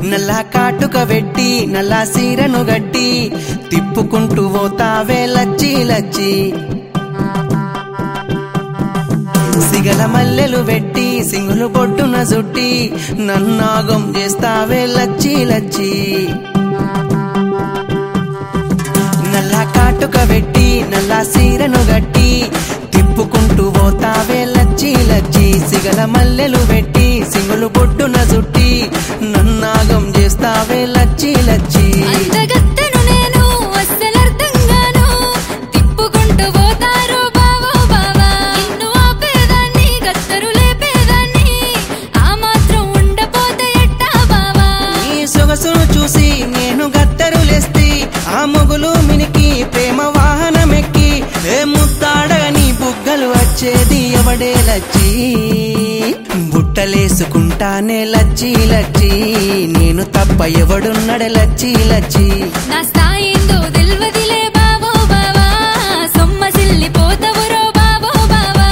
నల్ల కాటుక వెట్టి నల్ల సీరను గట్టి తిప్పుకుంటూ పోతావే లచ్చి లచ్చి సిగల మల్లెలు వెట్టి సింగులు పొట్టున చుట్టి నన్నాగం చేస్తావే లచ్చి లచ్చి నల్ల కాటుక వెట్టి నల్ల సీరను గట్టి తిప్పుకుంటూ పోతావే లచ్చి లచ్చి సిగల మల్లెలు వెట్టి సింగులు పొట్టున చుట్టి నన్నాగం చేస్తావే లచ్చి లచ్చి అందగత్తెను నేను అస్సలర్థంగాను తిప్పుకుంటూ పోతారు బావో బావా నిన్ను ఆపేదాన్ని గత్తరు లేపేదాన్ని ఆ మాత్రం ఉండపోతే ఎట్టా బావా నీ సొగసును చూసి నేను గత్తరులేస్తి ఆ మొగులు మినికి ప్రేమ వాహనమెక్కి ఏ ముత్తాడగా నీ బుగ్గలు వచ్చేది ఎవడే లచ్చి బుట్టలేసుకుంటానే లచ్చి లచ్చి నేను తప్ప ఎవడున్నడే లచ్చి లచ్చి నా స్థాయిందో తెల్వదిలే బావో బావా సొమ్మసిల్లిపోతవురో బావో బావా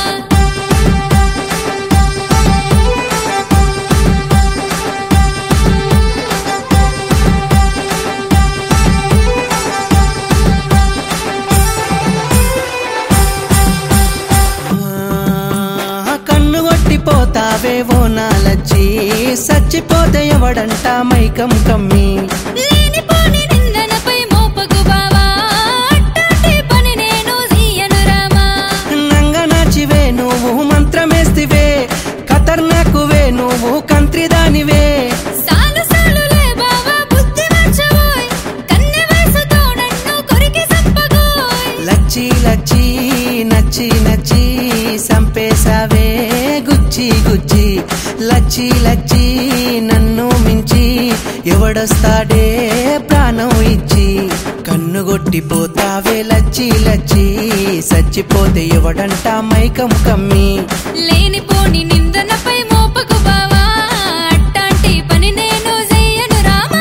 ఆ, కన్ను కొట్టిపోతావే ఓ నాలచ్చి సచ్చిపోతే ఎవడంట మైకం కమ్మి లేనిపోని నిందనపై మోపకు బావా అట్టాంటి పని నేను చెయ్యను రామా నంగ నాచివే నువ్వు మంత్రమేస్తివే ఖతర్నాకువే నువ్వు కంత్రిదానివే సాలు సాలులే బావా బుద్ధి మార్చబోయ్ కన్నె వయసుతో నన్ను కొరికి సంపగోయ్ లచ్చి లచ్చి నచ్చి నచ్చి సంపేశావే గుచ్చి గుచ్చి లచ్చి లచ్చి నన్ను మించి ఎవడొస్తాడే ప్రాణం ఇచ్చి కన్ను కొట్టిపోతావే లచ్చి లచ్చి సచ్చిపోతే ఎవడంట మైకం కమ్మి లేనిపోని నిందనపై మోపకు బావా అట్టాంటి పని నేను చెయ్యను రామా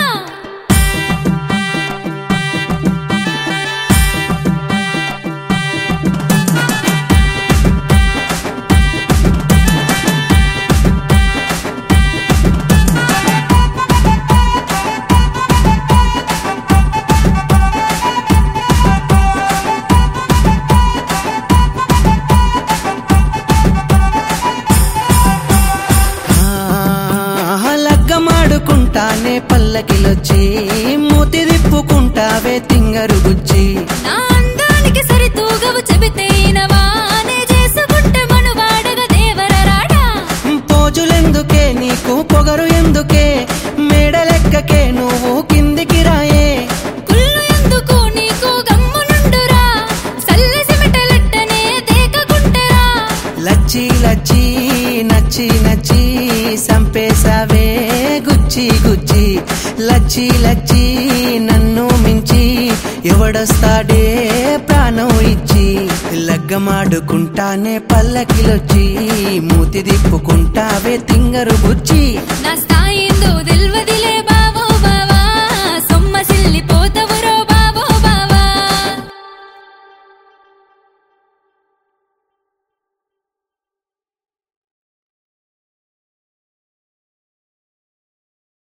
ఆ, లగ్గమాడుకుంటానే పల్లకిలొచ్చి మూతి తిప్పుకుంటావే తింగరు గుచ్చి నా అందానికి సరితూగవు చెబితే ఇనవానే చేసుకుంటే మనువాడగా దేవర రాడా పోజులెందుకే నీకు పొగరు ఎందుకే మేడలెక్కకే నువ్వు కిందికి రాయే కుళ్ళు ఎందుకు నీకు గమ్మునుండురా సల్లె సిమిటలెట్టనే దేకకుంటరా లచ్చి లచ్చి నచ్చి నచ్చి సంపేశావే గుచ్చి గుచ్చి లచ్చి లచ్చి నన్ను మించి ఎవడొస్తాడే ప్రాణం ఇచ్చి లగ్గమాడుకుంటానే పల్లకిలొచ్చి మూతి తిప్పుకుంటావే తింగరు బుచ్చి నా స్థాయిందో తెల్వదిలే